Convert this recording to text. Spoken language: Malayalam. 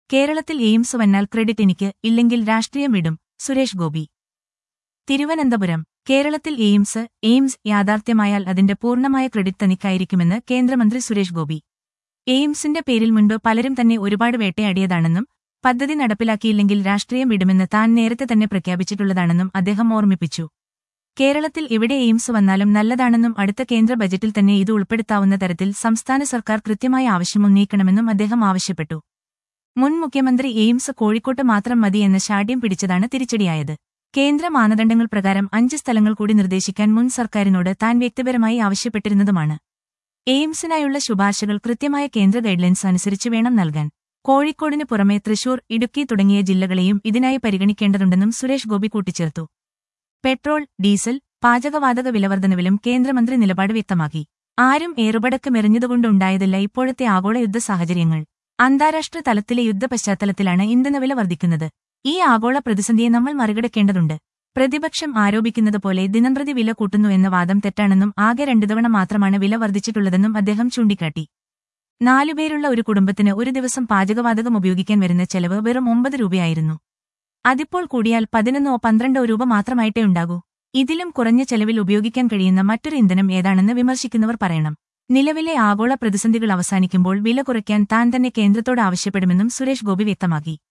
കേരളത്തിൽ എയിംസ് വന്നാൽ ക്രെഡിറ്റ് എനിക്ക് ഇല്ലെങ്കിൽ രാഷ്ട്രീയം വിടും സുരേഷ് ഗോപി തിരുവനന്തപുരം കേരളത്തിൽ എയിംസ് എയിംസ് യാഥാർത്ഥ്യമായാൽ അതിന്റെ പൂർണ്ണമായ ക്രെഡിറ്റ് തനിക്കായിരിക്കുമെന്ന് കേന്ദ്രമന്ത്രി സുരേഷ് ഗോപി എയിംസിന്റെ പേരിൽ മുൻപ് പലരും തന്നെ ഒരുപാട് വേട്ടയാടിയതാണെന്നും പദ്ധതി നടപ്പിലാക്കിയില്ലെങ്കിൽ രാഷ്ട്രീയം വിടുമെന്ന് താൻ നേരത്തെ തന്നെ പ്രഖ്യാപിച്ചിട്ടുള്ളതാണെന്നും അദ്ദേഹം ഓർമ്മിപ്പിച്ചു കേരളത്തിൽ എവിടെ എയിംസ് വന്നാലും നല്ലതാണെന്നും അടുത്ത കേന്ദ്ര ബജറ്റിൽ തന്നെ ഇത് ഉൾപ്പെടുത്താവുന്ന തരത്തിൽ സംസ്ഥാന സർക്കാർ കൃത്യമായ ആവശ്യമുന്നയിക്കണമെന്നും അദ്ദേഹം ആവശ്യപ്പെട്ടു മുൻ മുഖ്യമന്ത്രി എയിംസ് കോഴിക്കോട്ട് മാത്രം മതി എന്ന ശാഠ്യം പിടിച്ചതാണ് തിരിച്ചടിയായത് കേന്ദ്ര മാനദണ്ഡങ്ങൾ പ്രകാരം അഞ്ച് സ്ഥലങ്ങൾ കൂടി നിർദ്ദേശിക്കാൻ മുൻ സർക്കാരിനോട് താൻ വ്യക്തിപരമായി ആവശ്യപ്പെട്ടിരുന്നതുമാണ് എയിംസിനായുള്ള ശുപാർശകൾ കൃത്യമായ കേന്ദ്ര ഗൈഡ്ലൈൻസ് അനുസരിച്ച് വേണം നൽകാൻ കോഴിക്കോടിന് പുറമെ തൃശൂർ ഇടുക്കി തുടങ്ങിയ ജില്ലകളെയും ഇതിനായി പരിഗണിക്കേണ്ടതുണ്ടെന്നും സുരേഷ് ഗോപി കൂട്ടിച്ചേർത്തു പെട്രോൾ ഡീസൽ പാചകവാതക വിലവർദ്ധനവിലും കേന്ദ്രമന്ത്രി നിലപാട് വ്യക്തമാക്കി ആരും ഏറുപടക്ക് മെറിഞ്ഞതുകൊണ്ടുണ്ടായതല്ല ഇപ്പോഴത്തെ ആഗോള യുദ്ധ സാഹചര്യങ്ങൾ അന്താരാഷ്ട്ര തലത്തിലെ യുദ്ധ പശ്ചാത്തലത്തിലാണ് ഇന്ധനവില വർദ്ധിക്കുന്നത് ഈ ആഗോള പ്രതിസന്ധിയെ നമ്മൾ മറികടക്കേണ്ടതുണ്ട് പ്രതിപക്ഷം ആരോപിക്കുന്നത് പോലെ ദിനംപ്രതി വില കൂട്ടുന്നു എന്ന വാദം തെറ്റാണെന്നും ആകെ രണ്ടു തവണ മാത്രമാണ് വില വർദ്ധിച്ചിട്ടുള്ളതെന്നും അദ്ദേഹം ചൂണ്ടിക്കാട്ടി നാലുപേരുള്ള ഒരു കുടുംബത്തിന് ഒരു ദിവസം പാചകവാതകം ഉപയോഗിക്കാൻ വരുന്ന ചെലവ് വെറും ഒമ്പത് രൂപയായിരുന്നു അതിപ്പോൾ കൂടിയാൽ പതിനൊന്നോ പന്ത്രണ്ടോ രൂപ മാത്രമായിട്ടേ ഉണ്ടാകൂ ഇതിലും കുറഞ്ഞ ചെലവിൽ ഉപയോഗിക്കാൻ കഴിയുന്ന മറ്റൊരു ഇന്ധനം ഏതാണെന്ന് വിമർശിക്കുന്നവർ പറയണം നിലവിലെ ആഗോള പ്രതിസന്ധികൾ അവസാനിക്കുമ്പോൾ വില കുറയ്ക്കാൻ താൻ തന്നെ കേന്ദ്രത്തോട് ആവശ്യപ്പെടുമെന്നും സുരേഷ് ഗോപി വ്യക്തമാക്കി